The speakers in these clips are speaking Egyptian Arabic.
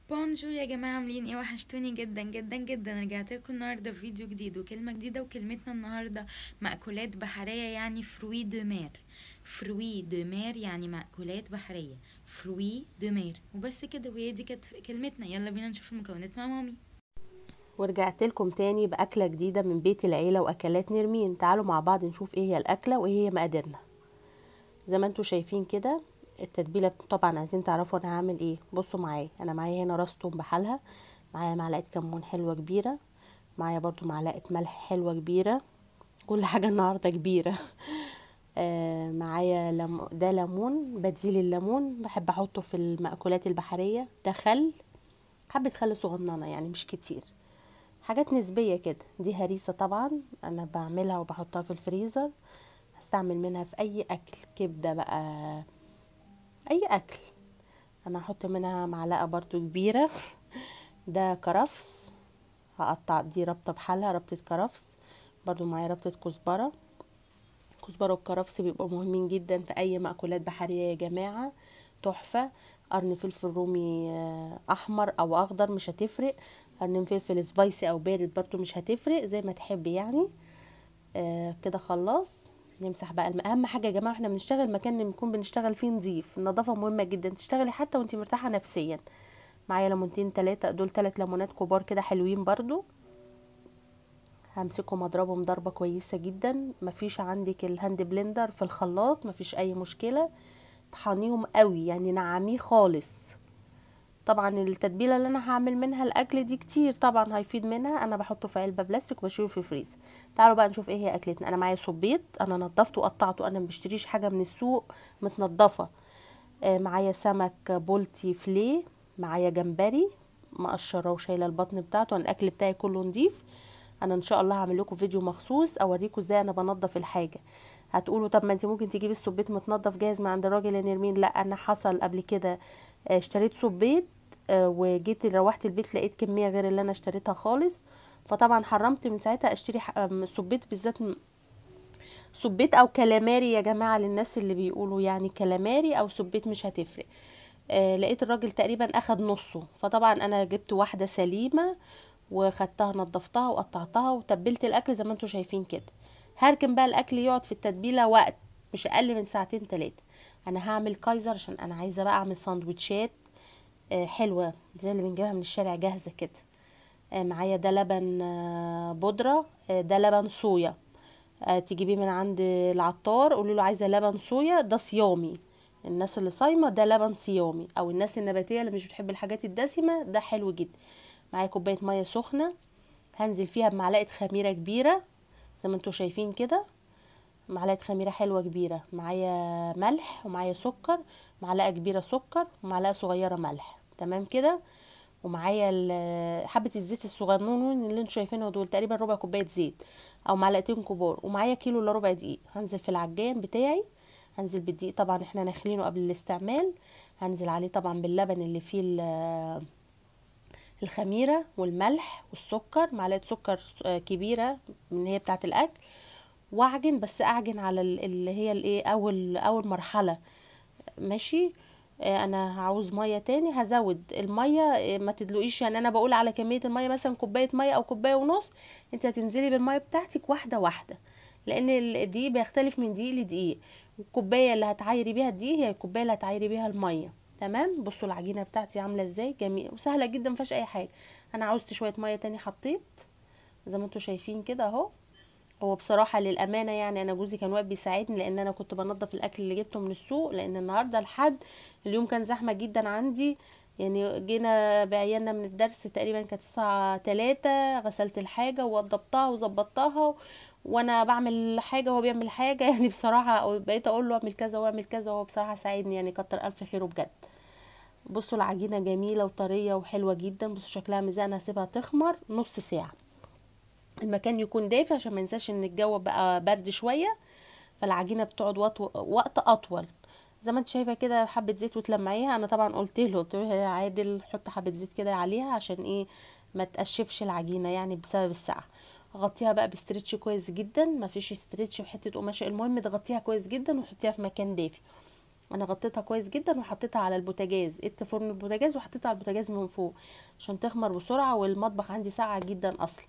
بونجور يا جماعة عاملين ايه وحشتوني جدا جدا جدا رجعت لكم النهارده في فيديو جديد وكلمة جديدة وكلمتنا النهارده مأكولات بحرية يعني فروي دو مير فروي دو مير يعني مأكولات بحرية فروي دو مير وبس كده وهي دي كانت كلمتنا يلا بينا نشوف المكونات مع مامي ورجعت لكم تاني بأكلة جديدة من بيت العيلة وأكلات نرمين تعالوا مع بعض نشوف ايه هي الأكلة وايه هي مقاديرنا زي ما انتوا شايفين كده التتبيله طبعا عايزين تعرفوا انا هعمل ايه بصوا معايا انا معايا هنا راس توم بحالها معايا معلقه كمون حلوه كبيره معايا برضو معلقه ملح حلوه كبيره كل حاجه النهارده كبيره آه معايا لم... ده ليمون بديل الليمون بحب احطه في المأكولات البحريه ده خل حبه خل صغننه يعني مش كتير حاجات نسبيه كده دي هريسه طبعا انا بعملها وبحطها في الفريزر هستعمل منها في اي اكل كبده بقى اي اكل انا هحط منها معلقه برضو كبيره ده كرفس هقطع دي ربطه بحالها ربطه كرفس برضو معايا ربطه كزبره كزبره والكرفس بيبقوا مهمين جدا في اي مأكولات بحريه يا جماعه تحفه قرن فلفل رومي احمر او اخضر مش هتفرق قرن فلفل سبايسي او بارد برضو مش هتفرق زي ما تحبي يعني آه كده خلاص نمسح بقى الم... اهم حاجه يا جماعه احنا بنشتغل مكان نكون بنشتغل فيه نظيف النظافه مهمه جدا تشتغلي حتى وانت مرتاحه نفسيا معايا ليمونتين تلاتة دول تلات ليمونات كبار كده حلوين برضو همسكهم اضربهم ضربه كويسه جدا مفيش عندك الهاند بلندر في الخلاط مفيش اي مشكله طحنيهم قوي يعني نعميه خالص طبعا التتبيله اللي انا هعمل منها الاكل دي كتير طبعا هيفيد منها انا بحطه في علبه بلاستيك وبشيله في فريز تعالوا بقى نشوف ايه هي اكلتنا انا معايا صبيط انا نضفته وقطعته انا ما بشتريش حاجه من السوق متنضفه آه معايا سمك بولتي فليه معايا جمبري مقشره وشايله البطن بتاعته انا الاكل بتاعي كله نضيف انا ان شاء الله هعمل لكم فيديو مخصوص اوريكم ازاي انا بنضف الحاجه هتقولوا طب ما انت ممكن تجيبي الصبيط متنضف جاهز من عند الراجل يا نرمين لا انا حصل قبل كده اشتريت صبيط وجيت روحت البيت لقيت كميه غير اللي انا اشتريتها خالص فطبعا حرمت من ساعتها اشتري صبيط بالذات صبيط او كلاماري يا جماعه للناس اللي بيقولوا يعني كلاماري او صبيط مش هتفرق آه لقيت الراجل تقريبا اخد نصه فطبعا انا جبت واحده سليمه وخدتها نضفتها وقطعتها وتبلت الاكل زي ما انتم شايفين كده هركن بقى الاكل يقعد في التتبيله وقت مش اقل من ساعتين ثلاثه انا هعمل كايزر عشان انا عايزه بقى اعمل ساندوتشات آه حلوه زي اللي بنجيبها من الشارع جاهزه كده آه معايا ده لبن آه بودره ده لبن صويا تجيبيه من عند العطار قولوا له عايزه لبن صويا ده صيامي الناس اللي صايمه ده لبن صيامي او الناس النباتيه اللي مش بتحب الحاجات الدسمه ده حلو جدا معايا كوبايه ميه سخنه هنزل فيها بمعلقه خميره كبيره زي ما انتوا شايفين كده معلقه خميره حلوه كبيره معايا ملح ومعايا سكر معلقه كبيره سكر ومعلقه صغيره ملح تمام كده ومعايا حبه الزيت الصغنون اللي انتوا شايفينه دول تقريبا ربع كوبايه زيت او معلقتين كبار ومعايا كيلو الا ربع دقيق هنزل في العجان بتاعي هنزل بالدقيق طبعا احنا ناخلينه قبل الاستعمال هنزل عليه طبعا باللبن اللي فيه الخميره والملح والسكر معلقه سكر كبيره من هي بتاعه الاكل واعجن بس اعجن على اللي هي الايه اول اول مرحله ماشي انا هعوز ميه تاني هزود الميه ما تدلقيش يعني انا بقول على كميه الميه مثلا كوبايه ميه او كوبايه ونص انت هتنزلي بالميه بتاعتك واحده واحده لان الدقيق بيختلف من دقيق لدقيق الكوبايه اللي هتعايري بيها الدقيق هي الكوبايه اللي هتعايري بيها الميه تمام بصوا العجينه بتاعتي عامله ازاي جميله وسهله جدا مفيهاش اي حاجه انا عاوزت شويه ميه تاني حطيت زي ما انتوا شايفين كده اهو هو بصراحة للأمانة يعني أنا جوزي كان واقف بيساعدني لأن أنا كنت بنضف الأكل اللي جبته من السوق لأن النهاردة الحد اليوم كان زحمة جدا عندي يعني جينا بعيالنا من الدرس تقريبا كانت الساعة تلاتة غسلت الحاجة ووضبتها وظبطتها وانا بعمل حاجه وهو بيعمل حاجه يعني بصراحه بقيت اقول له اعمل كذا واعمل كذا وهو بصراحه ساعدني يعني كتر الف خيره بجد بصوا العجينه جميله وطريه وحلوه جدا بصوا شكلها ميزان هسيبها تخمر نص ساعه المكان يكون دافي عشان ما ننساش ان الجو بقى برد شويه فالعجينه بتقعد وقت اطول زي ما انت شايفه كده حبه زيت وتلمعيها انا طبعا قلت له قلت له يا عادل حط حبه زيت كده عليها عشان ايه ما تقشفش العجينه يعني بسبب السقعه غطيها بقى بستريتش كويس جدا ما فيش استريتش وحته قماشه المهم تغطيها كويس جدا وحطيها في مكان دافي انا غطيتها كويس جدا وحطيتها على البوتاجاز قلت فرن البوتاجاز وحطيتها على البوتاجاز من فوق عشان تخمر بسرعه والمطبخ عندي ساقعه جدا اصلا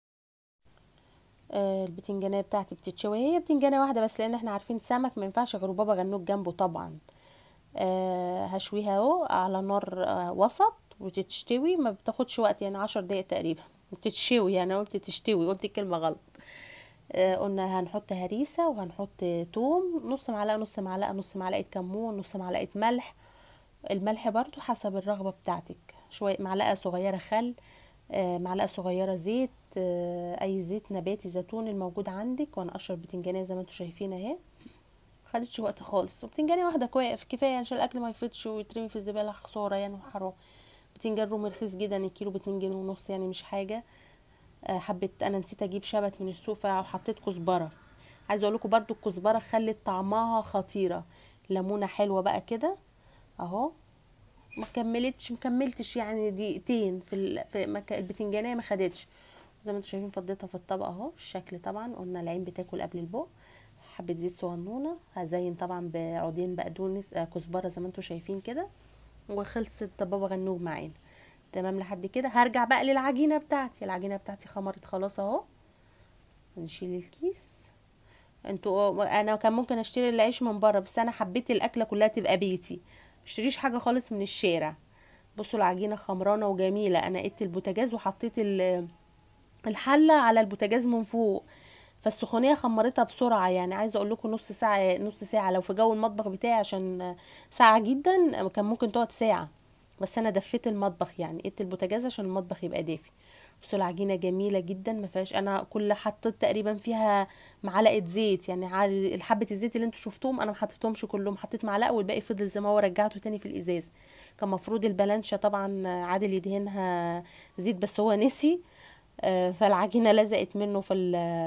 آه البتنجانيه بتاعتي بتتشوي هي بتنجانيه واحده بس لان احنا عارفين سمك ما ينفعش غير بابا غنوج جنبه طبعا آه هشويها اهو على نار آه وسط وتتشتوي ما بتاخدش وقت يعني عشر دقايق تقريبا تتشوي يعني أنا قلت تشتوي قلت الكلمه غلط آه قلنا هنحط هريسه وهنحط توم نص معلقه نص معلقه نص معلقه كمون نص معلقه ملح الملح برضو حسب الرغبه بتاعتك شويه معلقه صغيره خل آه معلقه صغيره زيت آه اي زيت نباتي زيتون الموجود عندك وانا قشر بتنجانيه زي ما انتم شايفين اهي خدتش وقت خالص وبتنجانيه واحده كويس كفايه عشان الاكل ما يفيدش ويترمي في الزباله خساره يعني وحرام بتنجان رومي رخيص جدا الكيلو باتنين جنيه ونص يعني مش حاجه آه حبيت انا نسيت اجيب شبت من السوق فحطيت كزبره عايزه اقول لكم برضو الكزبره خلت طعمها خطيره ليمونه حلوه بقى كده اهو ما كملتش مكملتش يعني دقيقتين في, ال... في مك... البتنجانيه ما خدتش زي ما انتم شايفين فضيتها في الطبق اهو بالشكل طبعا قلنا العين بتاكل قبل البق حبه زيت صغنونه هزين طبعا بعودين بقدونس آه كزبره زي ما انتم شايفين كده وخلصت بابا غنوج معانا تمام لحد كده هرجع بقى للعجينه بتاعتي العجينه بتاعتي خمرت خلاص اهو نشيل الكيس انتوا انا كان ممكن اشتري العيش من بره بس انا حبيت الاكله كلها تبقى بيتي مشتريش حاجه خالص من الشارع بصوا العجينه خمرانه وجميله انا قدت البوتاجاز وحطيت الحله على البوتاجاز من فوق فالسخونيه خمرتها بسرعه يعني عايزه اقول لكم نص ساعه نص ساعه لو في جو المطبخ بتاعي عشان ساعه جدا كان ممكن تقعد ساعه بس انا دفيت المطبخ يعني قدت البوتاجاز عشان المطبخ يبقى دافي بصوا العجينه جميله جدا ما فيهاش انا كل حطيت تقريبا فيها معلقه زيت يعني حبه الزيت اللي انتوا شفتوهم انا ما حطيتهمش كلهم حطيت معلقه والباقي فضل زي ما هو رجعته تاني في الازاز كان مفروض البلانشه طبعا عادل يدهنها زيت بس هو نسي فالعجينه لزقت منه في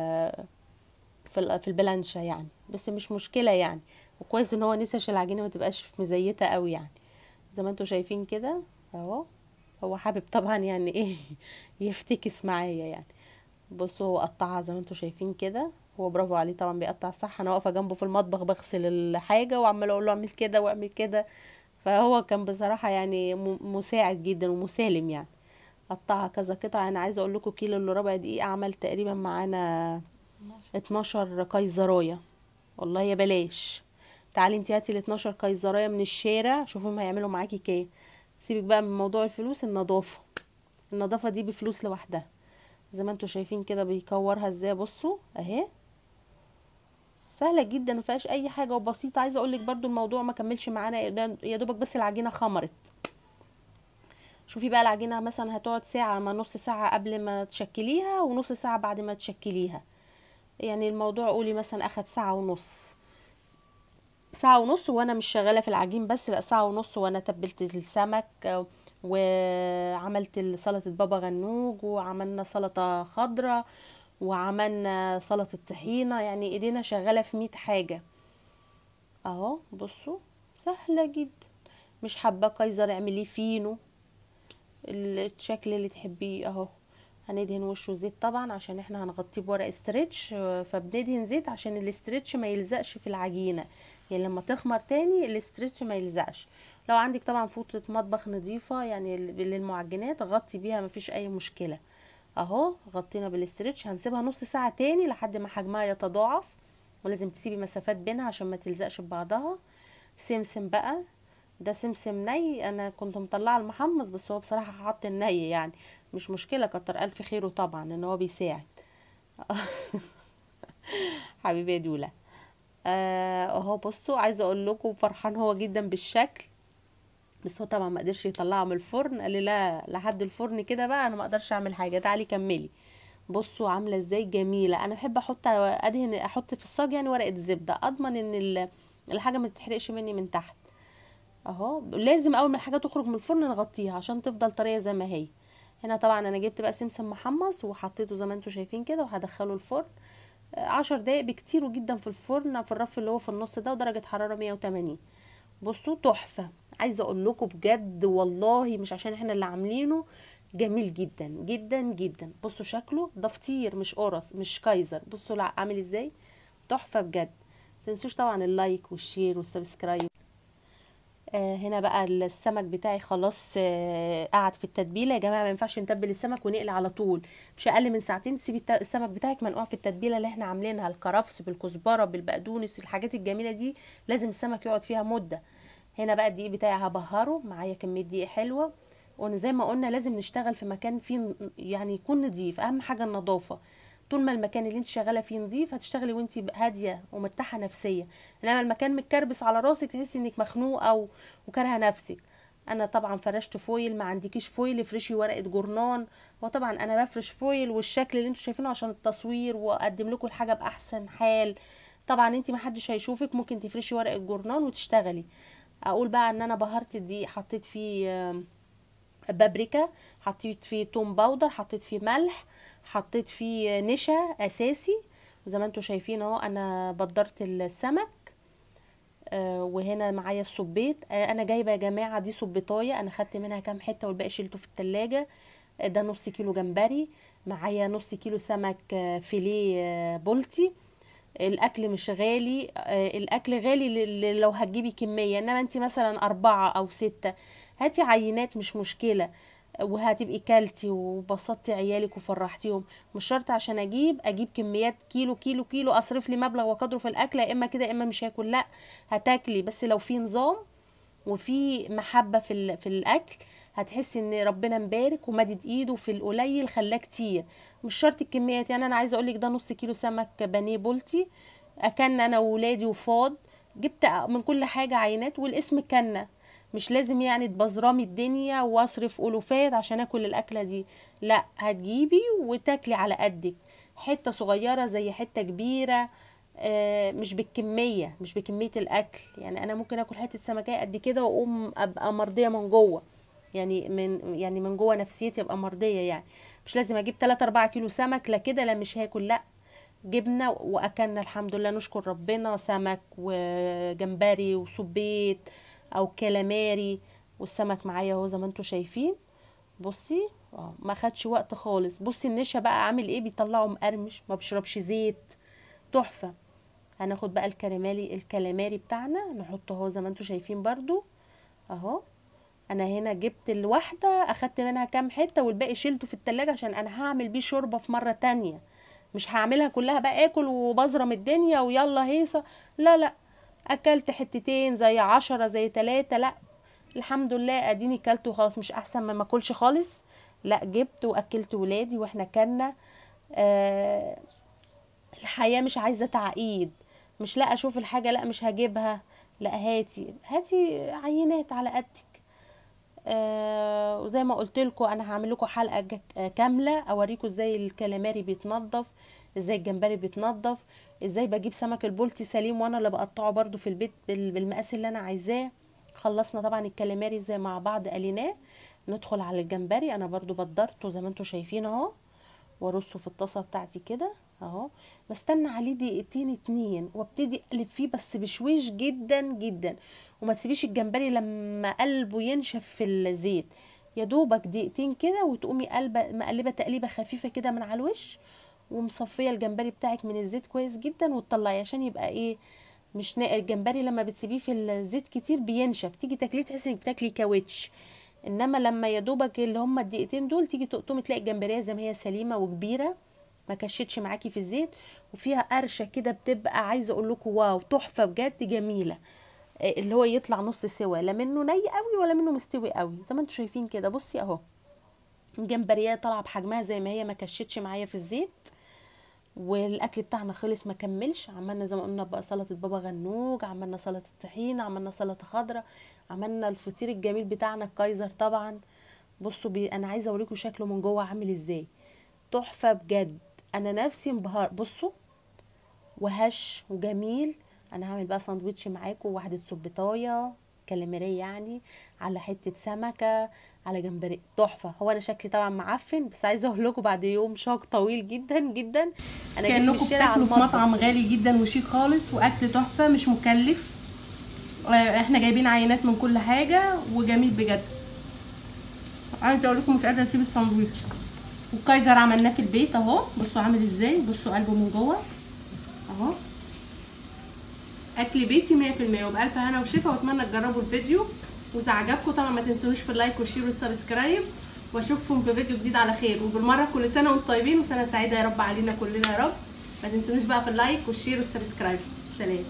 في في البلانشه يعني بس مش مشكله يعني وكويس ان هو نسي عشان العجينه ما تبقاش مزيته قوي يعني زي ما انتوا شايفين كده اهو هو حابب طبعا يعني ايه يفتكس معايا يعني بصوا هو قطعها زي ما انتوا شايفين كده هو برافو عليه طبعا بيقطع صح انا واقفه جنبه في المطبخ بغسل الحاجه وعماله اقول له اعمل كده واعمل كده فهو كان بصراحه يعني مساعد جدا ومسالم يعني قطعها كذا قطعه انا عايزه اقول لكم كيلو الا ربع دقيقه عمل تقريبا معانا 12 قيصرايه والله يا بلاش تعالي انتي هاتي ال 12 قيصرايه من الشارع شوفوا هم هيعملوا معاكي كام سيبك بقى من موضوع الفلوس النظافه النظافه دي بفلوس لوحدها زي ما انتوا شايفين كده بيكورها ازاي بصوا اهي سهله جدا ما فيهاش اي حاجه وبسيطه عايزه اقول لك برده الموضوع ما كملش معانا يا دوبك بس العجينه خمرت شوفي بقى العجينه مثلا هتقعد ساعه ما نص ساعه قبل ما تشكليها ونص ساعه بعد ما تشكليها يعني الموضوع قولي مثلا اخد ساعه ونص ساعة ونص وانا مش شغالة في العجين بس لا ساعة ونص وانا تبلت السمك وعملت سلطة بابا غنوج وعملنا سلطة خضرة وعملنا سلطة طحينة يعني ايدينا شغالة في مية حاجة اهو بصوا سهلة جدا مش حابة كايزر اعمليه فينو الشكل اللي تحبيه اهو هندهن وشه زيت طبعا عشان احنا هنغطيه بورق استرتش فبندهن زيت عشان الاسترتش ما يلزقش في العجينه يعني لما تخمر تاني الاسترتش ما يلزقش لو عندك طبعا فوطه مطبخ نظيفه يعني للمعجنات غطي بيها مفيش اي مشكله اهو غطينا بالاسترتش هنسيبها نص ساعه تاني لحد ما حجمها يتضاعف ولازم تسيبي مسافات بينها عشان ما تلزقش ببعضها سمسم بقى ده سمسم ني انا كنت مطلعه المحمص بس هو بصراحه حط الني يعني مش مشكله كتر الف خيره طبعا ان هو بيساعد حبيبي يا دوله اهو بصوا عايزه اقول لكم فرحان هو جدا بالشكل بس هو طبعا ما قدرش يطلعه من الفرن قال لي لا لحد الفرن كده بقى انا ما اقدرش اعمل حاجه تعالي كملي بصوا عامله ازاي جميله انا بحب احط ادهن احط في الصاج يعني ورقه زبده اضمن ان الحاجه ما تتحرقش مني من تحت اهو لازم اول ما الحاجه تخرج من الفرن نغطيها عشان تفضل طريه زي ما هي هنا طبعا انا جبت بقى سمسم محمص وحطيته زي ما انتم شايفين كده وهدخله الفرن عشر دقايق بكتير جدا في الفرن في الرف اللي هو في النص ده ودرجه حراره 180 بصوا تحفه عايزه اقول لكم بجد والله مش عشان احنا اللي عاملينه جميل جدا جدا جدا بصوا شكله ده فطير مش قرص مش كايزر بصوا عامل ازاي تحفه بجد تنسوش طبعا اللايك والشير والسبسكرايب آه هنا بقى السمك بتاعي خلاص آه قعد في التتبيله يا جماعه ما ينفعش نتبل السمك ونقلي على طول مش اقل من ساعتين تسيبي الت- السمك بتاعك منقوع في التتبيله اللي احنا عاملينها الكرفس بالكزبره بالبقدونس الحاجات الجميله دي لازم السمك يقعد فيها مده هنا بقى الدقيق بتاعي هبهره معايا كميه دقيق حلوه وأنا زي ما قلنا لازم نشتغل في مكان فيه ن- يعني يكون نظيف اهم حاجه النظافه طول ما المكان اللي انت شغاله فيه نظيف هتشتغلي وانت هاديه ومرتاحه نفسيا انما المكان متكربس على راسك تحسي انك مخنوقه و- وكارهه نفسك انا طبعا فرشت فويل ما عندكيش فويل افرشي ورقه جورنان وطبعا انا بفرش فويل والشكل اللي انتوا شايفينه عشان التصوير واقدم لكم الحاجه باحسن حال طبعا انت ما حدش هيشوفك ممكن تفرشي ورقه جورنان وتشتغلي اقول بقى ان انا بهرت الدقيق حطيت فيه آم، بابريكا حطيت فيه توم باودر حطيت فيه ملح حطيت فيه نشا اساسي زي ما انتوا شايفين اهو انا بدرت السمك آه، وهنا معايا الصبيط آه، انا جايبه يا جماعه دي صبيطايه انا خدت منها كام حته والباقي شيلته في التلاجة آه، ده نص كيلو جمبري معايا نص كيلو سمك آه، فيليه آه، بولتي الاكل مش غالي آه، الاكل غالي ل- ل- لو هتجيبي كميه انما انت مثلا اربعة او ستة هاتي عينات مش مشكله وهتبقي كلتي وبسطتي عيالك وفرحتيهم مش شرط عشان اجيب اجيب كميات كيلو كيلو كيلو اصرف لي مبلغ وقدره في الاكل يا اما كده يا اما مش هاكل لا هتاكلي بس لو في نظام وفي محبه في ال- في الاكل هتحسي ان ربنا مبارك ومدد ايده في القليل خلاه كتير مش شرط الكميات يعني انا عايزه اقول لك ده نص كيلو سمك بانيه بولتي اكلنا انا وولادي وفاض جبت من كل حاجه عينات والاسم كنا مش لازم يعني تبزرمي الدنيا واصرف الوفات عشان اكل الاكله دي لا هتجيبي وتاكلي على قدك حته صغيره زي حته كبيره آه، مش بالكميه مش بكميه الاكل يعني انا ممكن اكل حته سمكيه قد كده واقوم ابقى مرضيه من جوه يعني من يعني من جوه نفسيتي ابقى مرضيه يعني مش لازم اجيب 3 4 كيلو سمك لا كده لا مش هاكل لا جبنا واكلنا الحمد لله نشكر ربنا سمك وجمبري وصبيط او كالاماري والسمك معايا اهو زي ما انتوا شايفين بصي اه ما خدش وقت خالص بصي النشا بقى عامل ايه بيطلعه مقرمش ما بيشربش زيت تحفه هناخد بقى الكرامالي الكالاماري بتاعنا نحطه اهو زي ما انتوا شايفين برضو اهو انا هنا جبت الواحده اخدت منها كام حته والباقي شيلته في التلاجة عشان انا هعمل بيه شوربه في مره تانية مش هعملها كلها بقى اكل وبزرم الدنيا ويلا هيصه لا لا اكلت حتتين زي عشرة زي تلاتة لا الحمد لله اديني كلت وخلاص مش احسن ما ماكلش خالص لا جبت واكلت ولادي واحنا كلنا آه الحياة مش عايزة تعقيد مش لا اشوف الحاجة لا مش هجيبها لا هاتي هاتي عينات على قدك آه وزي ما قلت لكم انا هعمل لكم حلقه ج- آه، كامله اوريكم ازاي الكالاماري بيتنضف ازاي الجمبري بيتنضف ازاي بجيب سمك البولتي سليم وانا اللي بقطعه برضو في البيت بال- بالمقاس اللي انا عايزاه خلصنا طبعا الكالاماري زي مع بعض قليناه ندخل على الجمبري انا برضو بدرته زي ما انتم شايفين اهو وارصه في الطاسه بتاعتي كده اهو بستنى عليه دقيقتين اتنين وابتدي اقلب فيه بس بشويش جدا جدا وما تسيبيش الجمبري لما قلبه ينشف في الزيت يا دوبك دقيقتين كده وتقومي قلبه مقلبه تقليبه خفيفه كده من على الوش ومصفيه الجمبري بتاعك من الزيت كويس جدا وتطلعيه عشان يبقى ايه مش نا... الجمبري لما بتسيبيه في الزيت كتير بينشف تيجي تاكليه تحسي انك بتاكلي كاوتش انما لما يا دوبك اللي هم الدقيقتين دول تيجي تقطمي تلاقي الجمبريه زي ما هي سليمه وكبيره ما كشتش معاكي في الزيت وفيها قرشه كده بتبقى عايزه اقول لكم واو تحفه بجد جميله آه، اللي هو يطلع نص سوا لا منه ني قوي ولا منه مستوي قوي زي ما انتم شايفين كده بصي اهو الجمبريه طالعه بحجمها زي ما هي ما كشتش معايا في الزيت والاكل بتاعنا خلص ما كملش عملنا زي ما قلنا بقى سلطه بابا غنوج عملنا سلطه طحينه عملنا سلطه خضراء عملنا الفطير الجميل بتاعنا الكايزر طبعا بصوا بي... انا عايزه اوريكم شكله من جوه عامل ازاي تحفه بجد انا نفسي انبهار بصوا وهش وجميل انا هعمل بقى ساندوتش معاكم واحده سبيطايه كاليماريه يعني على حته سمكه على جمبري تحفه هو انا شكلي طبعا معفن بس عايزه اقول لكم بعد يوم شاق طويل جدا جدا انا جيت من كانكم الشارع على بتاكلوا في المطبخ مطعم غالي جدا وشيك خالص واكل تحفه مش مكلف آه، احنا جايبين عينات من كل حاجه وجميل بجد عايزه اقول لكم مش قادره اسيب الساندوتش والكايزر عملناه في البيت اهو بصوا عامل ازاي بصوا قلبه من جوه اهو اكل بيتي 100% وبألف هنا وشفا واتمنى تجربوا الفيديو واذا عجبكم طبعا ما تنسونوش في اللايك والشير والسبسكرايب واشوفكم في فيديو جديد على خير وبالمره كل سنه وانتم طيبين وسنه سعيده يا رب علينا كلنا يا رب ما تنسونوش بقى في اللايك والشير والسبسكرايب سلام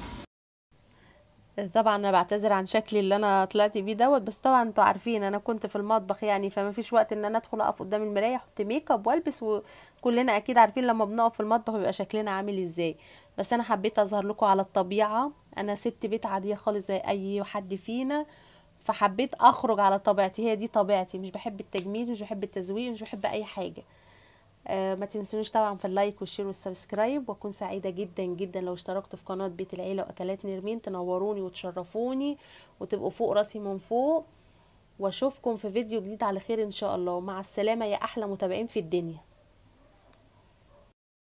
طبعا انا بعتذر عن شكلي اللي انا طلعت بيه دوت بس طبعا انتوا عارفين انا كنت في المطبخ يعني فما فيش وقت ان انا ادخل اقف قدام المرايه احط ميك اب والبس وكلنا اكيد عارفين لما بنقف في المطبخ بيبقى شكلنا عامل ازاي بس انا حبيت اظهر لكم على الطبيعه انا ست بيت عاديه خالص زي اي حد فينا فحبيت اخرج على طبيعتي هي دي طبيعتي مش بحب التجميل مش بحب التزويق مش بحب اي حاجه آه ما تنسونوش طبعا في اللايك والشير والسبسكرايب واكون سعيده جدا جدا لو اشتركتوا في قناه بيت العيله واكلات نرمين تنوروني وتشرفوني وتبقوا فوق راسي من فوق واشوفكم في فيديو جديد على خير ان شاء الله مع السلامه يا احلى متابعين في الدنيا